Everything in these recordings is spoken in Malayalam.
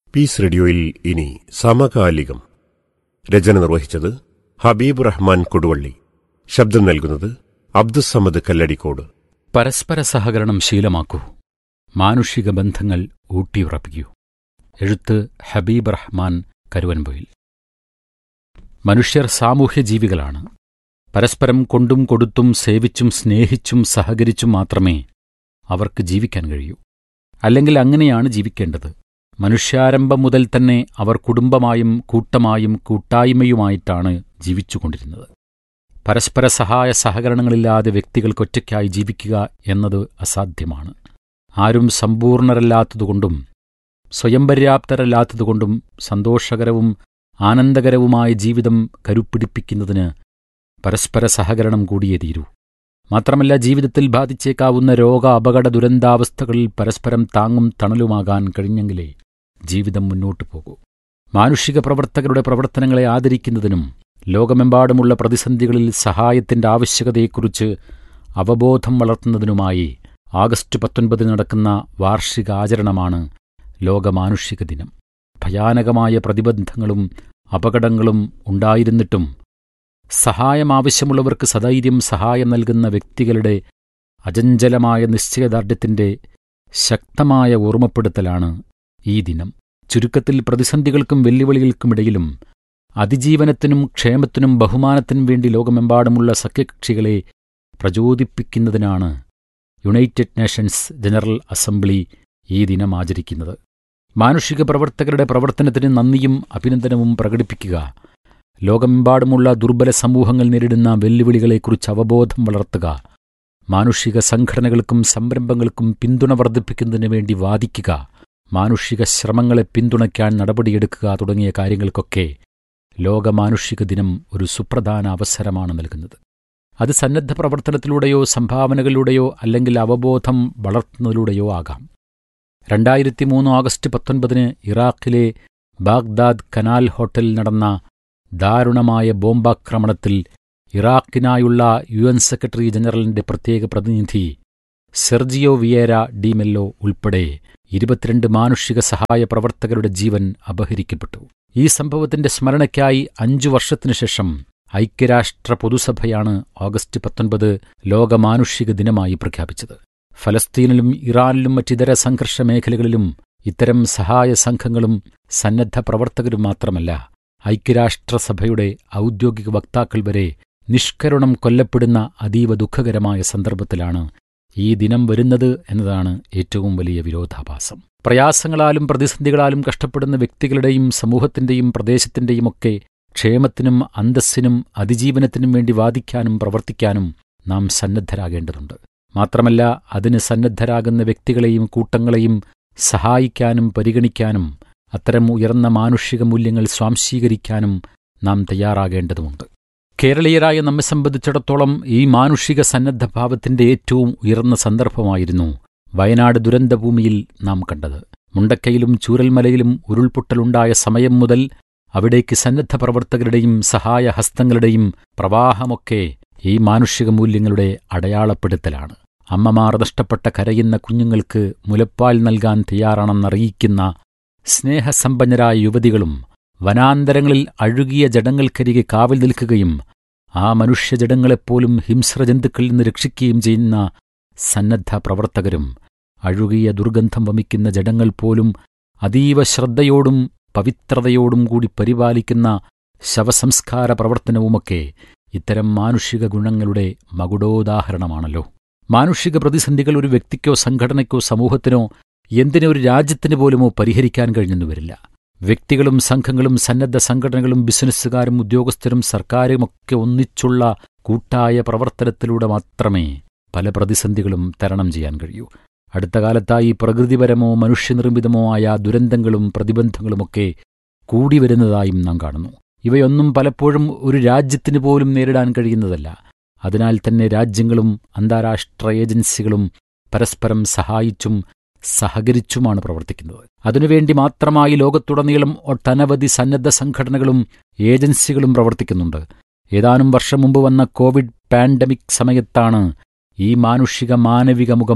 പീസ് റേഡിയോയിൽ ഇനി സമകാലികം രചന നിർവഹിച്ചത് ഹബീബ് റഹ്മാൻ കൊടുവള്ളി ശബ്ദം നൽകുന്നത് അബ്ദുസമദ് കല്ലടിക്കോട് പരസ്പര സഹകരണം ശീലമാക്കൂ മാനുഷിക ബന്ധങ്ങൾ ഊട്ടിയുറപ്പിക്കൂ എഴുത്ത് ഹബീബ് റഹ്മാൻ കരുവൻപൊയിൽ മനുഷ്യർ സാമൂഹ്യ ജീവികളാണ് പരസ്പരം കൊണ്ടും കൊടുത്തും സേവിച്ചും സ്നേഹിച്ചും സഹകരിച്ചും മാത്രമേ അവർക്ക് ജീവിക്കാൻ കഴിയൂ അല്ലെങ്കിൽ അങ്ങനെയാണ് ജീവിക്കേണ്ടത് മനുഷ്യാരംഭം മുതൽ തന്നെ അവർ കുടുംബമായും കൂട്ടമായും കൂട്ടായ്മയുമായിട്ടാണ് ജീവിച്ചുകൊണ്ടിരുന്നത് പരസ്പര സഹായ സഹകരണങ്ങളില്ലാതെ വ്യക്തികൾക്കൊറ്റയ്ക്കായി ജീവിക്കുക എന്നത് അസാധ്യമാണ് ആരും സമ്പൂർണരല്ലാത്തതുകൊണ്ടും സ്വയം പര്യാപ്തരല്ലാത്തതുകൊണ്ടും സന്തോഷകരവും ആനന്ദകരവുമായ ജീവിതം കരുപ്പിടിപ്പിക്കുന്നതിന് പരസ്പര സഹകരണം കൂടിയേ തീരൂ മാത്രമല്ല ജീവിതത്തിൽ ബാധിച്ചേക്കാവുന്ന രോഗ അപകട ദുരന്താവസ്ഥകളിൽ പരസ്പരം താങ്ങും തണലുമാകാൻ കഴിഞ്ഞെങ്കിലേ ജീവിതം മുന്നോട്ടു പോകൂ മാനുഷിക പ്രവർത്തകരുടെ പ്രവർത്തനങ്ങളെ ആദരിക്കുന്നതിനും ലോകമെമ്പാടുമുള്ള പ്രതിസന്ധികളിൽ സഹായത്തിന്റെ ആവശ്യകതയെക്കുറിച്ച് അവബോധം വളർത്തുന്നതിനുമായി ആഗസ്റ്റ് പത്തൊൻപതിന് നടക്കുന്ന വാർഷിക ആചരണമാണ് ലോകമാനുഷിക ദിനം ഭയാനകമായ പ്രതിബന്ധങ്ങളും അപകടങ്ങളും ഉണ്ടായിരുന്നിട്ടും സഹായം ആവശ്യമുള്ളവർക്ക് സധൈര്യം സഹായം നൽകുന്ന വ്യക്തികളുടെ അചഞ്ചലമായ നിശ്ചയദാർഢ്യത്തിന്റെ ശക്തമായ ഓർമ്മപ്പെടുത്തലാണ് ഈ ദിനം ചുരുക്കത്തിൽ പ്രതിസന്ധികൾക്കും വെല്ലുവിളികൾക്കുമിടയിലും അതിജീവനത്തിനും ക്ഷേമത്തിനും ബഹുമാനത്തിനും വേണ്ടി ലോകമെമ്പാടുമുള്ള സഖ്യകക്ഷികളെ പ്രചോദിപ്പിക്കുന്നതിനാണ് യുണൈറ്റഡ് നേഷൻസ് ജനറൽ അസംബ്ലി ഈ ദിനം ആചരിക്കുന്നത് മാനുഷിക പ്രവർത്തകരുടെ പ്രവർത്തനത്തിന് നന്ദിയും അഭിനന്ദനവും പ്രകടിപ്പിക്കുക ലോകമെമ്പാടുമുള്ള ദുർബല സമൂഹങ്ങൾ നേരിടുന്ന വെല്ലുവിളികളെക്കുറിച്ച് അവബോധം വളർത്തുക മാനുഷിക സംഘടനകൾക്കും സംരംഭങ്ങൾക്കും പിന്തുണ വർദ്ധിപ്പിക്കുന്നതിനു വേണ്ടി വാദിക്കുക മാനുഷിക ശ്രമങ്ങളെ പിന്തുണയ്ക്കാൻ നടപടിയെടുക്കുക തുടങ്ങിയ കാര്യങ്ങൾക്കൊക്കെ ലോകമാനുഷിക ദിനം ഒരു സുപ്രധാന അവസരമാണ് നൽകുന്നത് അത് സന്നദ്ധ പ്രവർത്തനത്തിലൂടെയോ സംഭാവനകളിലൂടെയോ അല്ലെങ്കിൽ അവബോധം വളർത്തുന്നതിലൂടെയോ ആകാം രണ്ടായിരത്തി മൂന്ന് ആഗസ്റ്റ് പത്തൊൻപതിന് ഇറാഖിലെ ബാഗ്ദാദ് കനാൽ ഹോട്ടലിൽ നടന്ന ദാരുണമായ ബോംബാക്രമണത്തിൽ ഇറാഖിനായുള്ള യു എൻ സെക്രട്ടറി ജനറലിന്റെ പ്രത്യേക പ്രതിനിധി സെർജിയോ വിയേര ഡിമെല്ലോ ഉൾപ്പെടെ ഇരുപത്തിരണ്ട് മാനുഷിക സഹായ പ്രവർത്തകരുടെ ജീവൻ അപഹരിക്കപ്പെട്ടു ഈ സംഭവത്തിന്റെ സ്മരണയ്ക്കായി അഞ്ചു വർഷത്തിനു ശേഷം ഐക്യരാഷ്ട്ര പൊതുസഭയാണ് ഓഗസ്റ്റ് പത്തൊൻപത് ലോകമാനുഷിക ദിനമായി പ്രഖ്യാപിച്ചത് ഫലസ്തീനിലും ഇറാനിലും മറ്റിതര സംഘർഷ മേഖലകളിലും ഇത്തരം സഹായ സംഘങ്ങളും സന്നദ്ധ പ്രവർത്തകരും മാത്രമല്ല ഐക്യരാഷ്ട്രസഭയുടെ ഔദ്യോഗിക വക്താക്കൾ വരെ നിഷ്കരുണം കൊല്ലപ്പെടുന്ന അതീവ ദുഃഖകരമായ സന്ദർഭത്തിലാണ് ഈ ദിനം വരുന്നത് എന്നതാണ് ഏറ്റവും വലിയ വിരോധാഭാസം പ്രയാസങ്ങളാലും പ്രതിസന്ധികളാലും കഷ്ടപ്പെടുന്ന വ്യക്തികളുടെയും സമൂഹത്തിന്റെയും പ്രദേശത്തിന്റെയുമൊക്കെ ക്ഷേമത്തിനും അന്തസ്സിനും അതിജീവനത്തിനും വേണ്ടി വാദിക്കാനും പ്രവർത്തിക്കാനും നാം സന്നദ്ധരാകേണ്ടതുണ്ട് മാത്രമല്ല അതിന് സന്നദ്ധരാകുന്ന വ്യക്തികളെയും കൂട്ടങ്ങളെയും സഹായിക്കാനും പരിഗണിക്കാനും അത്തരം ഉയർന്ന മാനുഷിക മൂല്യങ്ങൾ സ്വാംശീകരിക്കാനും നാം തയ്യാറാകേണ്ടതുണ്ട് കേരളീയരായ നമ്മെ സംബന്ധിച്ചിടത്തോളം ഈ മാനുഷിക സന്നദ്ധഭാവത്തിന്റെ ഏറ്റവും ഉയർന്ന സന്ദർഭമായിരുന്നു വയനാട് ദുരന്തഭൂമിയിൽ നാം കണ്ടത് മുണ്ടക്കയിലും ചൂരൽമലയിലും ഉരുൾപൊട്ടലുണ്ടായ സമയം മുതൽ അവിടേക്ക് സന്നദ്ധ പ്രവർത്തകരുടെയും സഹായഹസ്തങ്ങളുടെയും പ്രവാഹമൊക്കെ ഈ മാനുഷിക മൂല്യങ്ങളുടെ അടയാളപ്പെടുത്തലാണ് അമ്മമാർ നഷ്ടപ്പെട്ട കരയുന്ന കുഞ്ഞുങ്ങൾക്ക് മുലപ്പാൽ നൽകാൻ തയ്യാറാണെന്നറിയിക്കുന്ന സ്നേഹസമ്പന്നരായ യുവതികളും വനാന്തരങ്ങളിൽ അഴുകിയ ജഡങ്ങൾക്കരികെ കാവൽ നിൽക്കുകയും ആ മനുഷ്യജഡങ്ങളെപ്പോലും ഹിംസ്രജന്തുക്കളിൽ നിന്ന് രക്ഷിക്കുകയും ചെയ്യുന്ന സന്നദ്ധ പ്രവർത്തകരും അഴുകിയ ദുർഗന്ധം വമിക്കുന്ന ജഡങ്ങൾ പോലും അതീവ ശ്രദ്ധയോടും പവിത്രതയോടും കൂടി പരിപാലിക്കുന്ന ശവസംസ്കാര പ്രവർത്തനവുമൊക്കെ ഇത്തരം മാനുഷിക ഗുണങ്ങളുടെ മകുടോദാഹരണമാണല്ലോ മാനുഷിക പ്രതിസന്ധികൾ ഒരു വ്യക്തിക്കോ സംഘടനയ്ക്കോ സമൂഹത്തിനോ എന്തിനു ഒരു രാജ്യത്തിന് പോലുമോ പരിഹരിക്കാൻ കഴിഞ്ഞെന്നു വരില്ല വ്യക്തികളും സംഘങ്ങളും സന്നദ്ധ സംഘടനകളും ബിസിനസ്സുകാരും ഉദ്യോഗസ്ഥരും സർക്കാരുമൊക്കെ ഒന്നിച്ചുള്ള കൂട്ടായ പ്രവർത്തനത്തിലൂടെ മാത്രമേ പല പ്രതിസന്ധികളും തരണം ചെയ്യാൻ കഴിയൂ അടുത്ത കാലത്തായി പ്രകൃതിപരമോ മനുഷ്യനിർമ്മിതമോ ആയ ദുരന്തങ്ങളും പ്രതിബന്ധങ്ങളുമൊക്കെ കൂടി വരുന്നതായും നാം കാണുന്നു ഇവയൊന്നും പലപ്പോഴും ഒരു രാജ്യത്തിന് പോലും നേരിടാൻ കഴിയുന്നതല്ല അതിനാൽ തന്നെ രാജ്യങ്ങളും അന്താരാഷ്ട്ര ഏജൻസികളും പരസ്പരം സഹായിച്ചും സഹകരിച്ചുമാണ് പ്രവർത്തിക്കുന്നത് അതിനുവേണ്ടി മാത്രമായി ലോകത്തുടനീളം ഒട്ടനവധി സന്നദ്ധ സംഘടനകളും ഏജൻസികളും പ്രവർത്തിക്കുന്നുണ്ട് ഏതാനും വർഷം മുമ്പ് വന്ന കോവിഡ് പാൻഡമിക് സമയത്താണ് ഈ മാനുഷിക മാനവിക മുഖം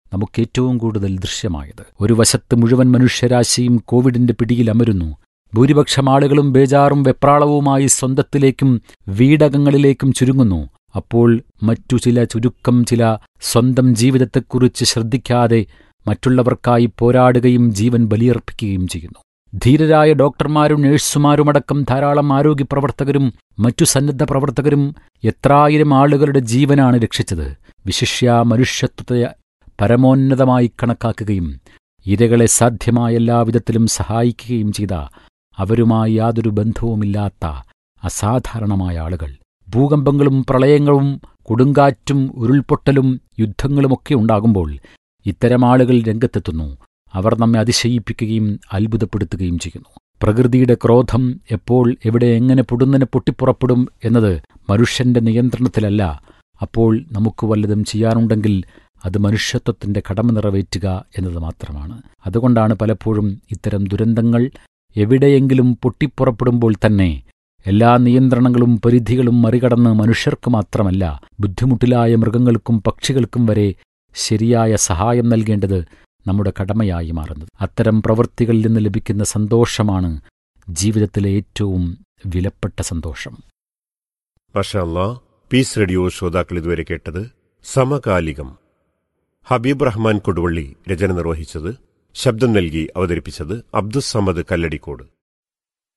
നമുക്കേറ്റവും കൂടുതൽ ദൃശ്യമായത് ഒരു വശത്ത് മുഴുവൻ മനുഷ്യരാശിയും കോവിഡിന്റെ പിടിയിൽ അമരുന്നു ഭൂരിപക്ഷം ആളുകളും ബേജാറും വെപ്രാളവുമായി സ്വന്തത്തിലേക്കും വീടകങ്ങളിലേക്കും ചുരുങ്ങുന്നു അപ്പോൾ മറ്റു ചില ചുരുക്കം ചില സ്വന്തം ജീവിതത്തെക്കുറിച്ച് ശ്രദ്ധിക്കാതെ മറ്റുള്ളവർക്കായി പോരാടുകയും ജീവൻ ബലിയർപ്പിക്കുകയും ചെയ്യുന്നു ധീരരായ ഡോക്ടർമാരും നഴ്സുമാരുമടക്കം ധാരാളം ആരോഗ്യ പ്രവർത്തകരും മറ്റു സന്നദ്ധ പ്രവർത്തകരും എത്രായിരം ആളുകളുടെ ജീവനാണ് രക്ഷിച്ചത് വിശിഷ്യ മനുഷ്യത്വത്തെ പരമോന്നതമായി കണക്കാക്കുകയും ഇരകളെ സാധ്യമായ എല്ലാവിധത്തിലും സഹായിക്കുകയും ചെയ്ത അവരുമായി യാതൊരു ബന്ധവുമില്ലാത്ത അസാധാരണമായ ആളുകൾ ഭൂകമ്പങ്ങളും പ്രളയങ്ങളും കൊടുങ്കാറ്റും ഉരുൾപൊട്ടലും യുദ്ധങ്ങളുമൊക്കെ ഉണ്ടാകുമ്പോൾ ഇത്തരം ആളുകൾ രംഗത്തെത്തുന്നു അവർ നമ്മെ അതിശയിപ്പിക്കുകയും അത്ഭുതപ്പെടുത്തുകയും ചെയ്യുന്നു പ്രകൃതിയുടെ ക്രോധം എപ്പോൾ എവിടെ എങ്ങനെ പൊടുന്നനെ പൊട്ടിപ്പുറപ്പെടും എന്നത് മനുഷ്യന്റെ നിയന്ത്രണത്തിലല്ല അപ്പോൾ നമുക്ക് വല്ലതും ചെയ്യാനുണ്ടെങ്കിൽ അത് മനുഷ്യത്വത്തിന്റെ കടമ നിറവേറ്റുക എന്നത് മാത്രമാണ് അതുകൊണ്ടാണ് പലപ്പോഴും ഇത്തരം ദുരന്തങ്ങൾ എവിടെയെങ്കിലും പൊട്ടിപ്പുറപ്പെടുമ്പോൾ തന്നെ എല്ലാ നിയന്ത്രണങ്ങളും പരിധികളും മറികടന്ന് മനുഷ്യർക്ക് മാത്രമല്ല ബുദ്ധിമുട്ടിലായ മൃഗങ്ങൾക്കും പക്ഷികൾക്കും വരെ ശരിയായ സഹായം നൽകേണ്ടത് നമ്മുടെ കടമയായി മാറുന്നത് അത്തരം പ്രവൃത്തികളിൽ നിന്ന് ലഭിക്കുന്ന സന്തോഷമാണ് ജീവിതത്തിലെ ഏറ്റവും വിലപ്പെട്ട സന്തോഷം മഷാല്ലാ പീസ് റേഡിയോ ശ്രോതാക്കൾ ഇതുവരെ കേട്ടത് സമകാലികം ഹബീബ് റഹ്മാൻ കൊടുവള്ളി രചന നിർവഹിച്ചത് ശബ്ദം നൽകി അവതരിപ്പിച്ചത് അബ്ദുസ് സമദ് കല്ലടിക്കോട്